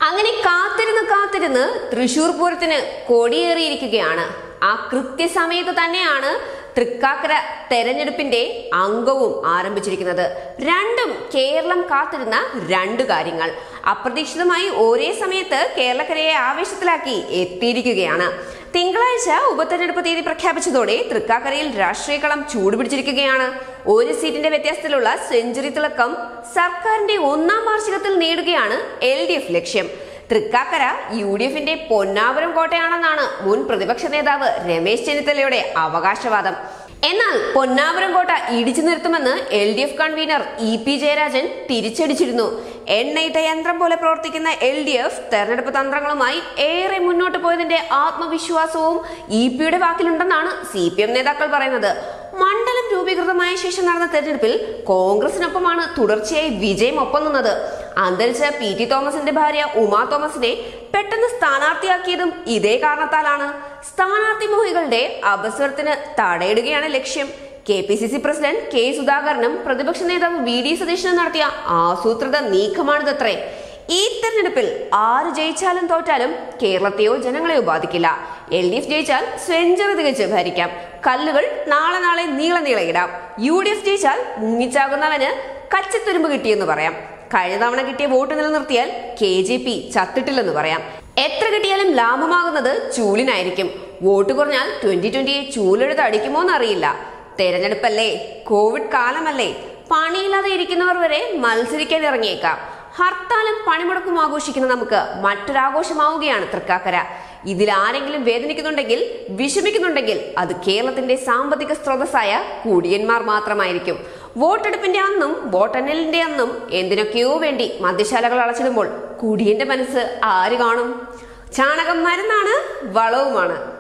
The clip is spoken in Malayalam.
അങ്ങനെ കാത്തിരുന്ന് കാത്തിരുന്ന് തൃശൂർ പൂരത്തിന് കൊടിയേറിയിരിക്കുകയാണ് ആ കൃത്യസമയത്ത് തന്നെയാണ് തൃക്കാക്കര തെരഞ്ഞെടുപ്പിന്റെ അംഗവും ആരംഭിച്ചിരിക്കുന്നത് രണ്ടും കേരളം കാത്തിരുന്ന രണ്ട് കാര്യങ്ങൾ അപ്രതീക്ഷിതമായി ഒരേ സമയത്ത് കേരളക്കരയെ ആവേശത്തിലാക്കി എത്തിയിരിക്കുകയാണ് തിങ്കളാഴ്ച ഉപതെരഞ്ഞെടുപ്പ് തീയതി പ്രഖ്യാപിച്ചതോടെ തൃക്കാക്കരയിൽ രാഷ്ട്രീയ കളം ചൂടുപിടിച്ചിരിക്കുകയാണ് ഒരു സീറ്റിന്റെ വ്യത്യാസത്തിലുള്ള സെഞ്ചുറി തിളക്കം സർക്കാരിന്റെ ഒന്നാം വാർഷികത്തിൽ നേടുകയാണ് എൽ ഡി എഫ് ലക്ഷ്യം തൃക്കാക്കര യു ഡി എഫിന്റെ പൊന്നാപുരം കോട്ടയാണെന്നാണ് മുൻ പ്രതിപക്ഷ നേതാവ് രമേശ് ചെന്നിത്തലയുടെ അവകാശവാദം എന്നാൽ പൊന്നാപുരം കോട്ട ഇടിച്ചു നിർത്തുമെന്ന് L D F convener E P Jayarajan തിരിച്ചടിച്ചിരുന്നു എണ്ണയിട്ട യന്ത്രം പോലെ പ്രവർത്തിക്കുന്ന എൽ ഡി എഫ് തെരഞ്ഞെടുപ്പ് തന്ത്രങ്ങളുമായി ഏറെ മുന്നോട്ട് പോയതിന്റെ ആത്മവിശ്വാസവും ഇ പിയുടെ വാക്കിലുണ്ടെന്നാണ് സി പി എം നേതാക്കൾ പറയുന്നത് മണ്ഡലം രൂപീകൃതമായ ശേഷം നടന്ന തെരഞ്ഞെടുപ്പിൽ കോൺഗ്രസിനൊപ്പമാണ് തുടർച്ചയായി വിജയം ഒപ്പം നിന്നത് അന്തരിച്ച പി ടി തോമസിന്റെ ഭാര്യ ഉമാ തോമസിനെ പെട്ടെന്ന് സ്ഥാനാർത്ഥിയാക്കിയതും ഇതേ കാരണത്താലാണ് സ്ഥാനാർത്ഥി മോഹികളുടെ അപസ്വരത്തിന് തടയിടുകയാണ് ലക്ഷ്യം K P C C president K സുധാകരനും പ്രതിപക്ഷ നേതാവ് വി ഡി സതീശനും നടത്തിയ ആസൂത്രിത നീക്കമാണിതത്രേ ഈ തെരഞ്ഞെടുപ്പിൽ ആര് ജയിച്ചാലും തോറ്റാലും കേരളത്തെയോ ജനങ്ങളെയോ ബാധിക്കില്ല എൽ ഡി എഫ് ജയിച്ചാൽ സെഞ്ചുറി തികച്ച് ഭരിക്കാം കല്ലുകൾ നാളെ നാളെ നീളെ നീളെ ഇടാം യു ഡി എഫ് ജയിച്ചാൽ മുങ്ങിച്ചാകുന്നവന് കച്ചത്തുരുമ്പ് കിട്ടിയെന്ന് പറയാം കഴിഞ്ഞ തവണ കിട്ടിയ വോട്ട് നിലനിർത്തിയാൽ കെ ജെ പി ചത്തിട്ടില്ലെന്ന് പറയാം എത്ര കിട്ടിയാലും ലാഭമാകുന്നത് ചൂലിനായിരിക്കും വോട്ട് കുറഞ്ഞാൽ ട്വന്റി ട്വന്റിയെ ചൂലെടുത്ത് അടിക്കുമോ എന്നറിയില്ല തെരഞ്ഞെടുപ്പല്ലേ കോവിഡ് കാലമല്ലേ പണിയില്ലാതെ ഇരിക്കുന്നവർ വരെ മത്സരിക്കാൻ ഇറങ്ങിയേക്കാം ഹർത്താലും പണിമുടക്കും ആഘോഷിക്കുന്ന നമുക്ക് മറ്റൊരാഘോഷമാവുകയാണ് തൃക്കാക്കര ഇതിൽ ആരെങ്കിലും വേദനിക്കുന്നുണ്ടെങ്കിൽ വിഷമിക്കുന്നുണ്ടെങ്കിൽ അത് കേരളത്തിന്റെ സാമ്പത്തിക സ്രോതസ്സായ കുടിയന്മാർ മാത്രമായിരിക്കും വോട്ടെടുപ്പിന്റെ അന്നും വോട്ടെണ്ണലിന്റെ അന്നും എന്തിനൊക്കെയോ വേണ്ടി മദ്യശാലകൾ അടച്ചിടുമ്പോൾ കുടിയന്റെ മനസ്സ് ആര് കാണും ചാണകം മരുന്നാണ് വളവുമാണ്